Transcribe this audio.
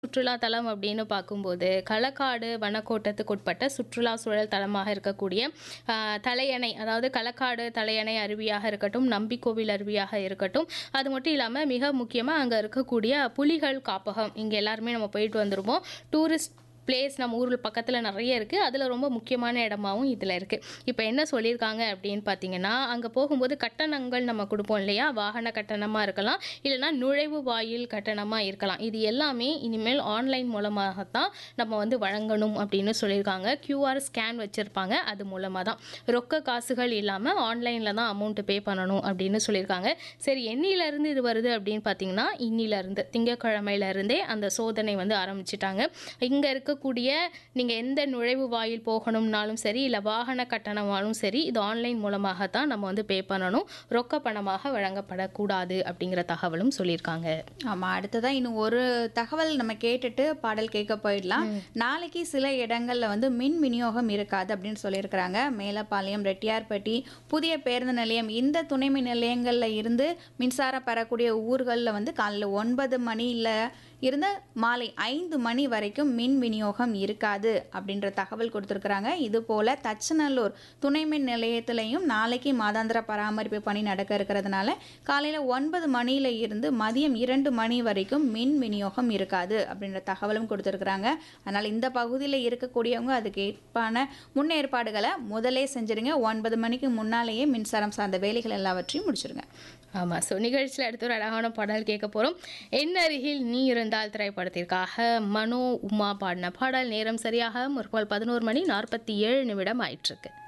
சுற்றுலா தலம் அப்படின்னு பார்க்கும்போது களக்காடு வனக்கோட்டத்துக்குட்பட்ட சுற்றுலா சூழல் தலமாக இருக்கக்கூடிய ஆ, தலையணை அதாவது களக்காடு தலையணை அருவியாக இருக்கட்டும் நம்பிக்கோவில் அருவியாக இருக்கட்டும் அது மட்டும் இல்லாமல் மிக முக்கியமாக அங்கே இருக்கக்கூடிய புலிகள் காப்பகம் இங்கே எல்லாருமே நம்ம போயிட்டு வந்துருவோம் டூரிஸ்ட் பிளேஸ் நம்ம ஊரில் பக்கத்தில் நிறைய இருக்குது அதில் ரொம்ப முக்கியமான இடமாவும் இதில் இருக்குது இப்போ என்ன சொல்லியிருக்காங்க அப்படின்னு பார்த்தீங்கன்னா அங்கே போகும்போது கட்டணங்கள் நம்ம கொடுப்போம் இல்லையா வாகன கட்டணமாக இருக்கலாம் இல்லைன்னா நுழைவு வாயில் கட்டணமாக இருக்கலாம் இது எல்லாமே இனிமேல் ஆன்லைன் மூலமாகத்தான் நம்ம வந்து வழங்கணும் அப்படின்னு சொல்லியிருக்காங்க கியூஆர் ஸ்கேன் வச்சுருப்பாங்க அது மூலமாக தான் ரொக்க காசுகள் இல்லாமல் ஆன்லைனில் தான் அமௌண்ட்டு பே பண்ணணும் அப்படின்னு சொல்லியிருக்காங்க சரி என்னிலேருந்து இது வருது அப்படின்னு பார்த்தீங்கன்னா இன்னிலேருந்து திங்கக்கிழமையிலேருந்தே அந்த சோதனை வந்து ஆரம்பிச்சிட்டாங்க இங்கே இருக்கக்கூடிய நீங்கள் எந்த நுழைவு வாயில் போகணும்னாலும் சரி இல்லை வாகன கட்டணமாலும் சரி இது ஆன்லைன் மூலமாக தான் நம்ம வந்து பே பண்ணணும் ரொக்க பணமாக வழங்கப்படக்கூடாது அப்படிங்கிற தகவலும் சொல்லியிருக்காங்க ஆமா அடுத்ததா இன்னும் ஒரு தகவல் நம்ம கேட்டுட்டு பாடல் கேட்க போயிடலாம் நாளைக்கு சில இடங்கள்ல வந்து மின் விநியோகம் இருக்காது அப்படின்னு சொல்லியிருக்கிறாங்க மேலப்பாளையம் ரெட்டியார்பட்டி புதிய பேருந்து நிலையம் இந்த துணை மின் நிலையங்கள்ல இருந்து மின்சாரம் பெறக்கூடிய ஊர்களில் வந்து காலையில் ஒன்பது மணியில இருந்து மாலை ஐந்து மணி வரைக்கும் மின் விநியோகம் இருக்காது அப்படின்ற தகவல் கொடுத்துருக்குறாங்க இது போல தச்சநல்லூர் துணை மின் நிலையத்திலையும் நாளைக்கு மாதாந்திர பராமரிப்பு பணி நடக்க இருக்கிறதுனால காலையில் ஒன்பது மணியில இருந்து மதியம் இரண்டு மணி வரைக்கும் மின் விநியோகம் இருக்காது அப்படின்ற தகவலும் கொடுத்துருக்குறாங்க அதனால் இந்த பகுதியில் இருக்கக்கூடியவங்க அதுக்கு ஏற்பான முன்னேற்பாடுகளை முதலே செஞ்சிருங்க ஒன்பது மணிக்கு முன்னாலேயே மின்சாரம் சார்ந்த வேலைகள் எல்லாவற்றையும் முடிச்சிருங்க ஆமாம் ஸோ நிகழ்ச்சியில் அடுத்த ஒரு அழகான பாடல் கேட்க போகிறோம் என் அருகில் நீ இருந்தால் திரைப்படத்திற்காக மனோ உமா பாடின பாடல் நேரம் சரியாக முற்பகல் பதினோரு மணி நாற்பத்தி ஏழு நிமிடம் ஆயிட்டிருக்கு